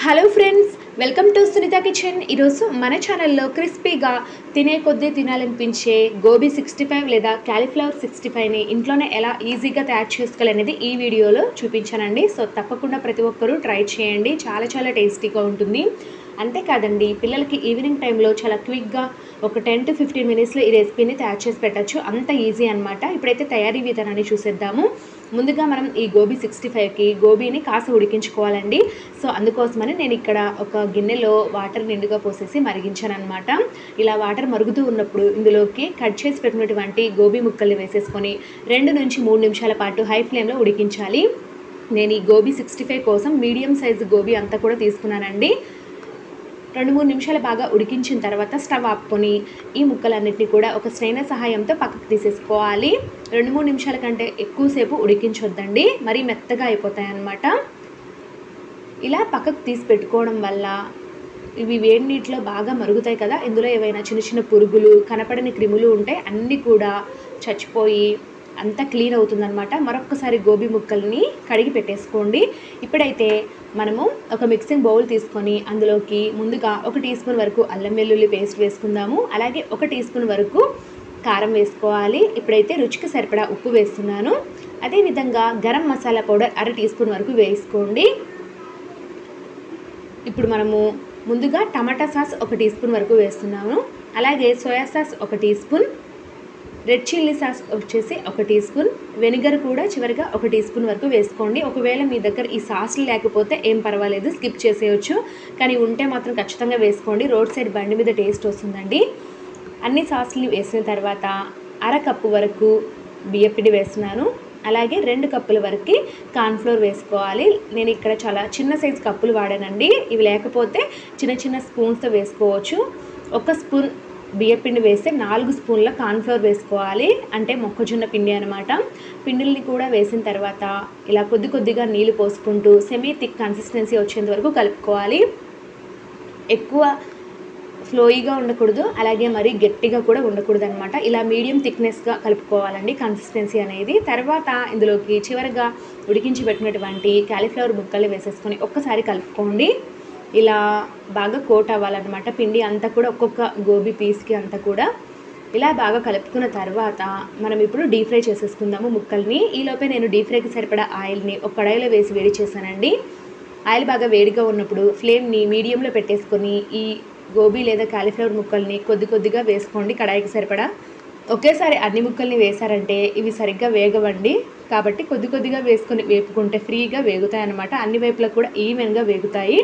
hello friends welcome to Sunitha kitchen ఈరోజు మన ఛానల్లో క్రిస్పీగా తినే కొద్దీ తినాలనిపించే గోబీ సిక్స్టీ ఫైవ్ లేదా క్యాలీఫ్లవర్ సిక్స్టీ ఫైవ్ని ఇంట్లోనే ఎలా ఈజీగా తయారు చేసుకోవాలనేది ఈ వీడియోలో చూపించానండి సో తప్పకుండా ప్రతి ఒక్కరూ ట్రై చేయండి చాలా చాలా టేస్టీగా ఉంటుంది అంతేకాదండి పిల్లలకి ఈవినింగ్ టైంలో చాలా క్విక్గా ఒక టెన్ టు ఫిఫ్టీన్ మినిట్స్లో ఈ రెసిపీని తయారు చేసి పెట్టచ్చు అంత ఈజీ అనమాట ఇప్పుడైతే తయారీ విధానాన్ని చూసేద్దాము ముందుగా మనం ఈ గోబీ సిక్స్టీ ఫైవ్కి గోబీని కాస్త ఉడికించుకోవాలండి సో అందుకోసమని నేను ఇక్కడ ఒక గిన్నెలో వాటర్ నిండుగా పోసేసి మరిగించాను అనమాట ఇలా వాటర్ మరుగుతూ ఉన్నప్పుడు ఇందులోకి కట్ చేసి పెట్టినటువంటి గోబీ ముక్కల్ని వేసేసుకొని రెండు నుంచి మూడు నిమిషాల పాటు హై ఫ్లేమ్లో ఉడికించాలి నేను ఈ గోబీ సిక్స్టీ ఫైవ్ కోసం మీడియం సైజు గోబీ అంతా కూడా తీసుకున్నానండి రెండు మూడు నిమిషాలు బాగా ఉడికించిన తర్వాత స్టవ్ ఆపుకొని ఈ ముక్కలన్నిటిని కూడా ఒక స్ట్రైనర్ సహాయంతో పక్కకు తీసేసుకోవాలి రెండు మూడు నిమిషాల కంటే ఎక్కువసేపు ఉడికించొద్దండి మరీ మెత్తగా అయిపోతాయి అన్నమాట ఇలా పక్కకు తీసి పెట్టుకోవడం వల్ల ఇవి వేడి నీటిలో బాగా మరుగుతాయి కదా ఇందులో ఏవైనా చిన్న చిన్న పురుగులు కనపడని క్రిములు ఉంటే అన్నీ కూడా చచ్చిపోయి అంతా క్లీన్ అవుతుందన్నమాట మరొక్కసారి గోబీ ముక్కల్ని కడిగి పెట్టేసుకోండి ఇప్పుడైతే మనము ఒక మిక్సింగ్ బౌల్ తీసుకొని అందులోకి ముందుగా ఒక టీ స్పూన్ వరకు అల్లం వెల్లుల్లి పేస్ట్ వేసుకుందాము అలాగే ఒక టీ స్పూన్ వరకు కారం వేసుకోవాలి ఇప్పుడైతే రుచికి సరిపడా ఉప్పు వేస్తున్నాను అదేవిధంగా గరం మసాలా పౌడర్ అర టీ స్పూన్ వరకు వేసుకోండి ఇప్పుడు మనము ముందుగా టమాటా సాస్ ఒక టీ స్పూన్ వరకు వేస్తున్నాము అలాగే సోయా సాస్ ఒక teaspoon red chilli sauce వచ్చేసి ఒక టీ స్పూన్ వెనిగర్ కూడా చివరిగా ఒక టీ స్పూన్ వరకు వేసుకోండి ఒకవేళ మీ దగ్గర ఈ సాస్లు లేకపోతే ఏం పర్వాలేదు స్కిప్ చేసేయచ్చు కానీ ఉంటే మాత్రం ఖచ్చితంగా వేసుకోండి రోడ్ సైడ్ బండి మీద టేస్ట్ వస్తుందండి అన్ని సాస్లు వేసిన తర్వాత అర కప్పు వరకు బియ్యపిండి వేస్తున్నాను అలాగే రెండు కప్పుల వరకు కార్న్ఫ్లోర్ వేసుకోవాలి నేను ఇక్కడ చాలా చిన్న సైజు కప్పులు వాడానండి ఇవి లేకపోతే చిన్న చిన్న స్పూన్స్తో వేసుకోవచ్చు ఒక స్పూన్ బియ్యపిండి వేస్తే నాలుగు స్పూన్ల కార్న్ఫ్లోర్ వేసుకోవాలి అంటే మొక్కజొన్న పిండి అనమాట పిండిల్ని కూడా వేసిన తర్వాత ఇలా కొద్ది కొద్దిగా నీళ్ళు పోసుకుంటూ సెమీ థిక్ కన్సిస్టెన్సీ వచ్చేంత వరకు కలుపుకోవాలి ఎక్కువ ఫ్లోయిగా ఉండకూడదు అలాగే మరీ గట్టిగా కూడా ఉండకూడదు అనమాట ఇలా మీడియం థిక్నెస్గా కలుపుకోవాలండి కన్సిస్టెన్సీ అనేది తర్వాత ఇందులోకి చివరిగా ఉడికించి పెట్టినటువంటి క్యాలీఫ్లవర్ ముక్కలు వేసేసుకొని ఒక్కసారి కలుపుకోండి ఇలా బాగా కోట్ అవ్వాలన్నమాట పిండి అంతా కూడా ఒక్కొక్క గోబీ పీస్కి అంతా కూడా ఇలా బాగా కలుపుకున్న తర్వాత మనం ఇప్పుడు డీప్ ఫ్రై చేసేసుకుందాము ముక్కల్ని ఈలోపే నేను డీప్ ఫ్రైకి సరిపడా ఆయిల్ని ఒక కడాయిలో వేసి వేడి చేశానండి ఆయిల్ బాగా వేడిగా ఉన్నప్పుడు ఫ్లేమ్ని మీడియంలో పెట్టేసుకొని ఈ గోబీ లేదా కాలీఫ్లవర్ ముక్కల్ని కొద్ది కొద్దిగా వేసుకోండి కడాయికి సరిపడా ఒకేసారి అన్ని ముక్కల్ని వేశారంటే ఇవి సరిగ్గా వేగవండి కాబట్టి కొద్ది కొద్దిగా వేసుకొని వేపుకుంటే ఫ్రీగా వేగుతాయి అన్నమాట అన్ని వైపులకు కూడా ఈవెన్గా వేగుతాయి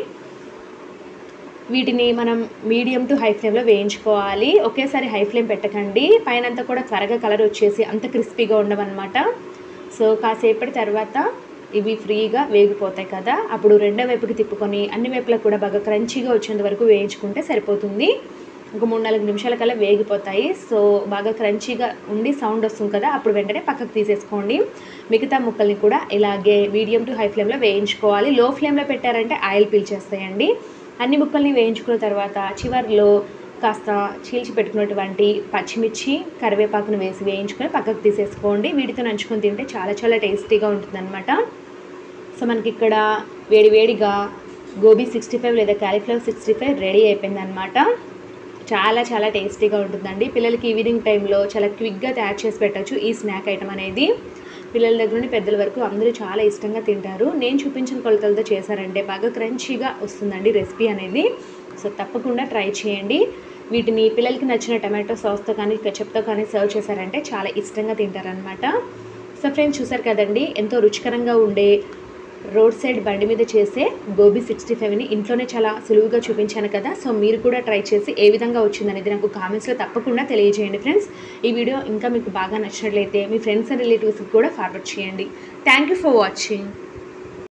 వీటిని మనం మీడియం టు హై ఫ్లేమ్లో వేయించుకోవాలి ఒకేసారి హై ఫ్లేమ్ పెట్టకండి పైన అంతా కూడా త్వరగా కలర్ వచ్చేసి అంత క్రిస్పీగా ఉండవన్నమాట సో కాసేపటి తర్వాత ఇవి ఫ్రీగా వేగిపోతాయి కదా అప్పుడు రెండో వైపుకి తిప్పుకొని అన్ని వైపులకు కూడా బాగా క్రంచీగా వచ్చేంత వరకు వేయించుకుంటే సరిపోతుంది ఒక మూడు నాలుగు నిమిషాల కల్లా వేగిపోతాయి సో బాగా క్రంచీగా ఉండి సౌండ్ వస్తుంది కదా అప్పుడు వెంటనే పక్కకు తీసేసుకోండి మిగతా ముక్కల్ని కూడా ఇలాగే మీడియం టు హై ఫ్లేమ్లో వేయించుకోవాలి లో ఫ్లేమ్లో పెట్టారంటే ఆయిల్ పీల్చేస్తాయండి అన్ని ముక్కల్ని వేయించుకున్న తర్వాత చివరిలో కాస్త చీల్చి పెట్టుకున్నటువంటి పచ్చిమిర్చి కరివేపాకును వేసి వేయించుకొని పక్కకు తీసేసుకోండి వీటితో నంచుకొని తింటే చాలా చాలా టేస్టీగా ఉంటుందన్నమాట సో మనకి ఇక్కడ వేడి వేడిగా గోబీ సిక్స్టీ ఫైవ్ లేదా క్యాలీఫ్లవర్ సిక్స్టీ ఫైవ్ రెడీ అయిపోయిందనమాట చాలా చాలా టేస్టీగా ఉంటుందండి పిల్లలకి ఈవినింగ్ టైంలో చాలా క్విక్గా తయారు చేసి పెట్టచ్చు ఈ స్నాక్ ఐటమ్ అనేది పిల్లల దగ్గర నుండి పెద్దల వరకు అందరూ చాలా ఇష్టంగా తింటారు నేను చూపించిన కొలతలతో చేశారంటే బాగా క్రంచీగా వస్తుందండి రెసిపీ అనేది సో తప్పకుండా ట్రై చేయండి వీటిని పిల్లలకి నచ్చిన టమాటో సాస్తో కానీ కెచప్తో కానీ సర్వ్ చేశారంటే చాలా ఇష్టంగా తింటారనమాట సో ఫ్రెండ్స్ చూసారు కదండి ఎంతో రుచికరంగా ఉండే రోడ్ సైడ్ బండి మీద చేసే గోబీ సిక్స్టీ ఫైవ్ని ఇంట్లోనే చాలా సులువుగా చూపించాను కదా సో మీరు కూడా ట్రై చేసి ఏ విధంగా వచ్చిందనేది నాకు కామెంట్స్లో తప్పకుండా తెలియజేయండి ఫ్రెండ్స్ ఈ వీడియో ఇంకా మీకు బాగా నచ్చినట్లయితే మీ ఫ్రెండ్స్ అండ్ రిలేటివ్స్కి కూడా ఫార్వర్డ్ చేయండి థ్యాంక్ యూ ఫర్ వాచింగ్